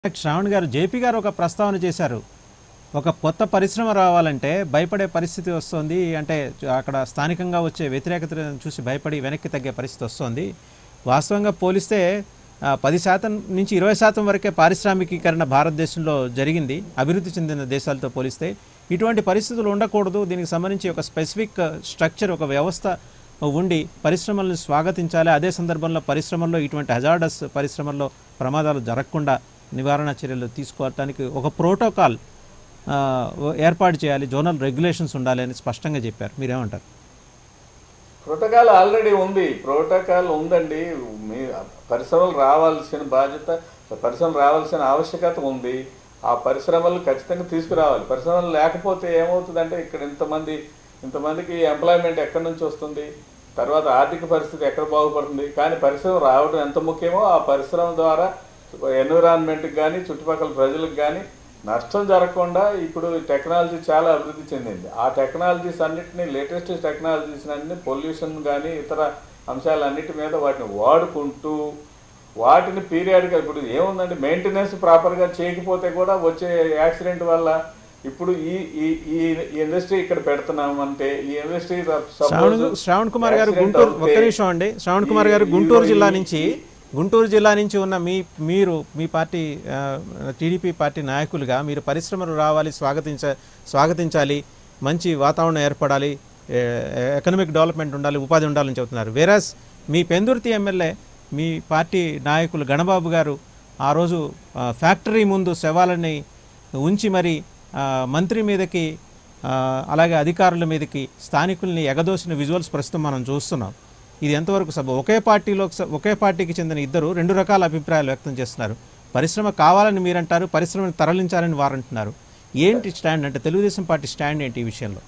శ్రావణ్ గారు జేపీ గారు ఒక ప్రస్తావన చేశారు ఒక కొత్త పరిశ్రమ రావాలంటే భయపడే పరిస్థితి వస్తుంది అంటే అక్కడ స్థానికంగా వచ్చే వ్యతిరేకతను చూసి భయపడి వెనక్కి తగ్గే పరిస్థితి వస్తుంది వాస్తవంగా పోలిస్తే ఆ, పది శాతం నుంచి ఇరవై శాతం వరకే పారిశ్రామికీకరణ భారతదేశంలో జరిగింది అభివృద్ధి చెందిన దేశాలతో పోలిస్తే ఇటువంటి పరిస్థితులు ఉండకూడదు దీనికి సంబంధించి ఒక స్పెసిఫిక్ స్ట్రక్చర్ ఒక వ్యవస్థ ఉండి పరిశ్రమలను స్వాగతించాలి అదే సందర్భంలో పరిశ్రమల్లో ఇటువంటి హజార్డస్ పరిశ్రమల్లో ప్రమాదాలు జరగకుండా నివారణ చర్యలు తీసుకోవటానికి ఒక ప్రోటోకాల్ ఆ, ఏర్పాటు చేయాలి జోనల్ రెగ్యులేషన్స్ ఉండాలి అని స్పష్టంగా చెప్పారు మీరేమంటారు ప్రోటోకాల్ ఆల్రెడీ ఉంది ప్రోటోకాల్ ఉందండి మీ పరిశ్రమలు రావాల్సిన బాధ్యత పరిశ్రమలు రావాల్సిన ఆవశ్యకత ఉంది ఆ పరిశ్రమలు ఖచ్చితంగా తీసుకురావాలి పరిశ్రమలు లేకపోతే ఏమవుతుందంటే ఇక్కడ ఇంతమంది ఇంతమందికి ఎంప్లాయ్మెంట్ ఎక్కడి నుంచి వస్తుంది తర్వాత ఆర్థిక పరిస్థితి ఎక్కడ బాగుపడుతుంది కానీ పరిశ్రమ రావడం ఎంత ముఖ్యమో ఆ పరిశ్రమ ద్వారా ఎన్విరాన్మెంట్కి కానీ చుట్టుపక్కల ప్రజలకు కానీ నష్టం జరగకుండా ఇప్పుడు టెక్నాలజీ చాలా అభివృద్ధి చెందింది ఆ టెక్నాలజీస్ అన్నిటిని లేటెస్ట్ టెక్నాలజీస్ అన్ని పొల్యూషన్ కానీ ఇతర అంశాలన్నిటి మీద వాటిని వాడుకుంటూ వాటిని పీరియాడ్గా ఇప్పుడు ఏముందండి మెయింటెనెన్స్ ప్రాపర్గా చేయకపోతే కూడా వచ్చే యాక్సిడెంట్ వల్ల ఇప్పుడు ఈ ఈ ఈ ఇండస్ట్రీ ఇక్కడ పెడుతున్నామంటే ఈ ఇండస్ట్రీ శ్రావణ్ శ్రావణ్ కుమార్ గారు గుంటూరు ఒక్క నిమిషం అండి శ్రావణ్ కుమార్ గారు గుంటూరు జిల్లా నుంచి గుంటూరు జిల్లా నుంచి ఉన్న మీ మీరు మీ పార్టీ టీడీపీ పార్టీ నాయకులుగా మీరు పరిశ్రమలు రావాలి స్వాగతించ స్వాగతించాలి మంచి వాతావరణం ఏర్పడాలి ఎకనామిక్ డెవలప్మెంట్ ఉండాలి ఉపాధి ఉండాలని చెబుతున్నారు వేరాస్ మీ పెందుర్తి ఎమ్మెల్యే మీ పార్టీ నాయకులు గణబాబు గారు ఆ రోజు ఆ, ఫ్యాక్టరీ ముందు శవాలని ఉంచి మరి ఆ, మంత్రి మీదకి ఆ, అలాగే అధికారుల మీదకి స్థానికుల్ని ఎగదోసిన విజువల్స్ ప్రస్తుతం మనం చూస్తున్నాం ఇది ఎంతవరకు సభ ఒకే పార్టీలో ఒకే పార్టీకి చెందిన ఇద్దరు రెండు రకాల అభిప్రాయాలు వ్యక్తం చేస్తున్నారు పరిశ్రమ కావాలని మీరంటారు పరిశ్రమను తరలించాలని వారంటున్నారు ఏంటి స్టాండ్ అంటే తెలుగుదేశం పార్టీ స్టాండ్ ఏంటి ఈ విషయంలో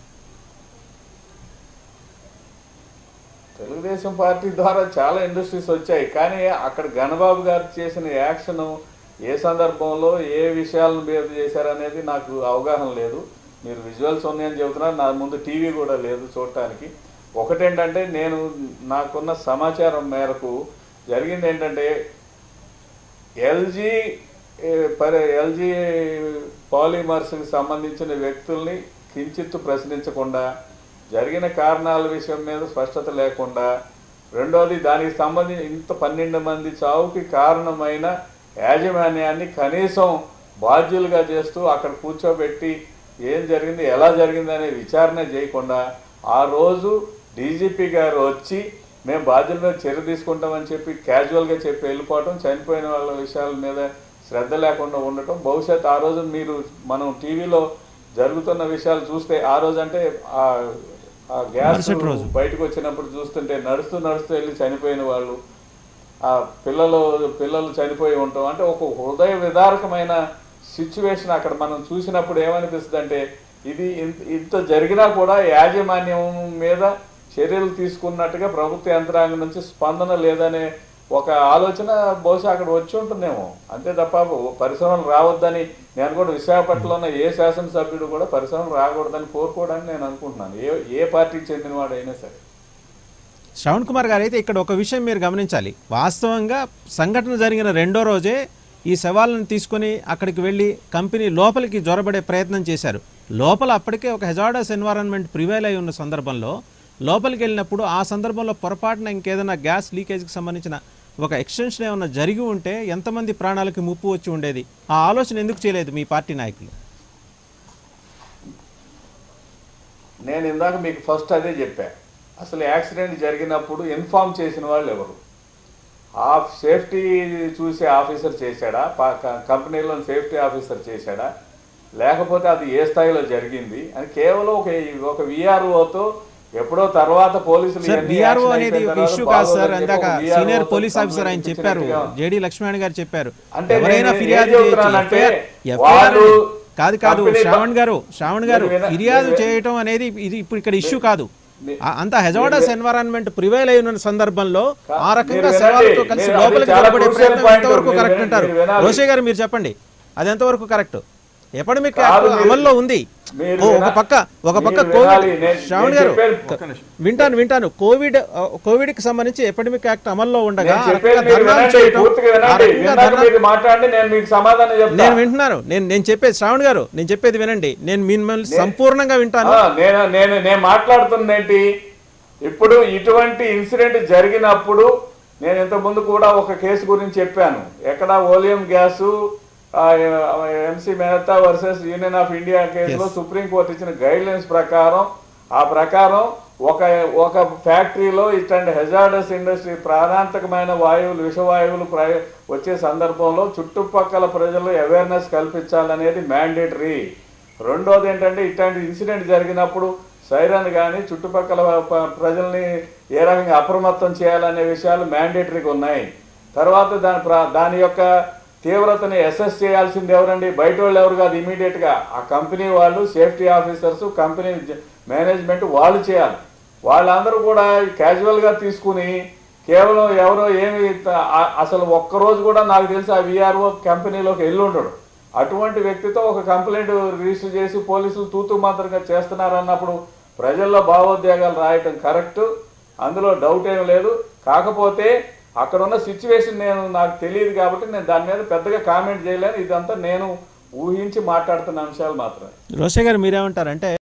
తెలుగుదేశం పార్టీ ద్వారా చాలా ఇండస్ట్రీస్ వచ్చాయి కానీ అక్కడ గణబాబు గారు చేసిన యాక్షన్ ఏ సందర్భంలో ఏ విషయాలను మీద చేశారనేది నాకు అవగాహన లేదు మీరు విజువల్స్ ఉన్నాయని చెబుతున్నారు నా ముందు టీవీ కూడా లేదు చూడటానికి ఒకటేంటంటే నేను నాకున్న సమాచారం మేరకు జరిగింది ఏంటంటే ఎల్జీ పరి ఎల్జీ పాలిమర్స్కి సంబంధించిన వ్యక్తుల్ని కించిత్తు ప్రశ్నించకుండా జరిగిన కారణాల విషయం మీద స్పష్టత లేకుండా రెండోది దానికి సంబంధించి ఇంత పన్నెండు మంది చావుకి కారణమైన యాజమాన్యాన్ని కనీసం బాధ్యులుగా చేస్తూ అక్కడ కూర్చోబెట్టి ఏం జరిగింది ఎలా జరిగింది అనే విచారణ చేయకుండా ఆ రోజు డీజీపీ గారు వచ్చి మేము బాధ్యుల మీద చర్య తీసుకుంటామని చెప్పి క్యాజువల్గా చెప్పి వెళ్ళిపోవటం చనిపోయిన వాళ్ళ విషయాల మీద శ్రద్ధ లేకుండా ఉండటం భవిష్యత్ ఆ రోజు మీరు మనం టీవీలో జరుగుతున్న విషయాలు చూస్తే ఆ రోజు అంటే ఆ ఆ గ్యాస్ మరుసటి రోజు. బయటకు వచ్చినప్పుడు చూస్తుంటే నడుస్తూ నడుస్తూ వెళ్ళి చనిపోయిన వాళ్ళు ఆ పిల్లలు పిల్లలు చనిపోయి ఉంటాం అంటే ఒక హృదయ విదారకమైన సిచ్యువేషన్ అక్కడ మనం చూసినప్పుడు ఏమనిపిస్తుంది అంటే ఇది ఇంత- ఇంత జరిగినా కూడా యాజమాన్యం మీద చర్యలు తీసుకున్నట్టుగా ప్రభుత్వ యంత్రాంగం నుంచి స్పందన లేదనే ఒక ఆలోచన బహుశా అక్కడ వచ్చి ఉంటుందేమో అంతే తప్ప పరిశ్రమలు రావద్దని నేను కూడా విశాఖపట్నంలో ఉన్న ఏ శాసనసభ్యుడు కూడా పరిశ్రమలు రాకూడదని కోరుకోవడానికి నేను అనుకుంటున్నాను ఏ ఏ పార్టీకి చెందినవాడైనా సరే శ్రవణ్ కుమార్ గారు అయితే ఇక్కడ ఒక విషయం మీరు గమనించాలి వాస్తవంగా సంఘటన జరిగిన రెండో రోజే ఈ శవాలను తీసుకొని అక్కడికి వెళ్ళి కంపెనీ లోపలికి జొరబడే ప్రయత్నం చేశారు లోపల అప్పటికే ఒక హెజార్డస్ ఎన్వైరన్మెంట్ ప్రివైల్ అయి ఉన్న సందర్భంలో లోపలికి వెళ్ళినప్పుడు ఆ సందర్భంలో పొరపాటున ఇంకేదైనా గ్యాస్ లీకేజ్కి సంబంధించిన ఒక ఎక్స్టెన్షన్ ఏమైనా జరిగి ఉంటే ఎంతమంది ప్రాణాలకి ముప్పు వచ్చి ఉండేది ఆ ఆలోచన ఎందుకు చేయలేదు మీ పార్టీ నాయకులు నేను ఇందాక మీకు ఫస్ట్ అదే చెప్పా అసలు యాక్సిడెంట్ జరిగినప్పుడు ఇన్ఫార్మ్ చేసిన వాళ్ళు ఎవరు ఆ సేఫ్టీ చూసే ఆఫీసర్ చేశాడా పా- క- కంపెనీలో సేఫ్టీ ఆఫీసర్ చేశాడా లేకపోతే అది ఏ స్థాయిలో జరిగింది అని కేవలం ఒక ఒక విఆర్ఓతో ఎప్పుడో తర్వాత పోలీసులు సార్ ఇవన్నీ బీఆర్ఓ యాక్షన్ అనేది అయిపోయిన ఒక తర్వాత ఇష్యూ కాదు సార్ బాగోదని చెప్పి అందాక ఒక VRO సీనియర్ తో పోలీస్ ఆఫీసర్ ఆయన కంప్లైంట్ చెప్పారు ఇచ్చినట్టుగా జేడి లక్ష్మణ్ గారు చెప్పారు అంటే ఎవరైనా నేను ఫిర్యాదు ఏం చేయొచ్చు చెప్తున్నానంటే FIR FIR వాళ్ళు కాదు కాదు కంపెనీ బ- శ్రావణ్ గారు శ్రావణ్ గారు మీరు విన- ఫిర్యాదు మీరు- చేయటం అనేది ఇది ఇప్పుడు ఇక్కడ ఇష్యూ కాదు మీ- ఆ- అంత హెజార్డస్ ఎన్వైరాన్మెంట్ ప్రివైల్ అయి ఉన్న సందర్భంలో కా- ఆ రకంగా మీరు శవాలతో వినండి. కలిసి మీరు- లోపలికి అది చాలా జరగబడే crucial ప్రయత్నం point. ఎంతవరకు మీరు కరెక్ట్ వినండి, అంటారు మీరు వినాలి. రోషే గారు మీరు చెప్పండి అది ఎంతవరకు కరెక్ట్ ఎపడమిక్ కాదు, యాక్ట్ మీరు- అమల్లో ఉంది మీరు ఓ, ఒక వినా- పక్క ఒక పక్క మీరు వినాలి. కోవిడ్ నేను- శ్రావణ్ నేను గారు చెప్పేది- వింటాను వింటాను కోవిడ్ కోవిడ్ కి సంబంధించి ఎపిడమిక్ యాక్ట్ అమల్లో ఉండగా నేను ఆ చెప్పేది రకంగా మీరు ధర్నాలు వినండి, చేయటం, పూర్తిగా ఆ వినండి. రకంగా విన్నాక ధర్నా- మీరు మాట్లాడండి నేను మీకు సమాధానం చెప్తాను నేను వింటున్నాను నేను నేను చెప్పేది శ్రావణ్ గారు నేను చెప్పేది వినండి నేను మిమ్మల్ని సంపూర్ణంగా వింటాను ఆ, నేను నేను నేను మాట్లాడుతున్నేంటి ఇప్పుడు ఇటువంటి ఇన్సిడెంట్ జరిగినప్పుడు నేను ఇంతకుముందు కూడా ఒక కేసు గురించి చెప్పాను ఎక్కడ oleum gas MC Mehta versus union of India కేసులో సుప్రీంకోర్టు ఇచ్చిన గైడ్ లైన్స్ ప్రకారం ఆ ప్రకారం ఒక ఒక ఫ్యాక్టరీలో ఇట్లాంటి హెజార్డస్ ఇండస్ట్రీ ప్రాణాంతకమైన వాయువులు విషవాయువులు ప్రయ వచ్చే సందర్భంలో చుట్టుపక్కల ప్రజలు అవేర్నెస్ కల్పించాలనేది మ్యాండేటరీ రెండోది ఏంటంటే ఇట్లాంటి ఇన్సిడెంట్ జరిగినప్పుడు సైరన్ కానీ చుట్టుపక్కల ప- ప్రజల్ని ఏ రకంగా అప్రమత్తం చేయాలనే విషయాలు మ్యాండేటరీగా ఉన్నాయి తర్వాత దాని ప్ర- దాని యొక్క తీవ్రతని అసెస్ చేయాల్సింది ఎవరండి బయట వాళ్ళు ఎవరు కాదు immediate గా ఆ కంపెనీ వాళ్ళు సేఫ్టీ ఆఫీసర్స్ కంపెనీ మేనేజ్మెంట్ వాళ్ళు చేయాలి వాళ్ళందరూ కూడా casual గా తీసుకుని కేవలం ఎవరో ఏమి త- ఆ- అసలు ఒక్కరోజు కూడా నాకు తెలిసి ఆ విఆర్ఓ కంపెనీలోకి వెళ్ళి ఉండడు అటువంటి వ్యక్తితో ఒక కంప్లైంట్ రిజిస్టర్ చేసి పోలీసులు తూతూ మాత్రంగా చేస్తున్నారు అన్నప్పుడు ప్రజల్లో భావోద్వేగాలు రాయటం కరెక్ట్ అందులో డౌట్ ఏం లేదు కాకపోతే అక్కడ ఉన్న సిచ్యువేషన్ నేను నాకు తెలియదు కాబట్టి నేను దాని మీద పెద్దగా కామెంట్ చేయలేను ఇదంతా నేను ఊహించి మాట్లాడుతున్న అంశాలు మాత్రమే రోషే గారు మీరేమంటారంటే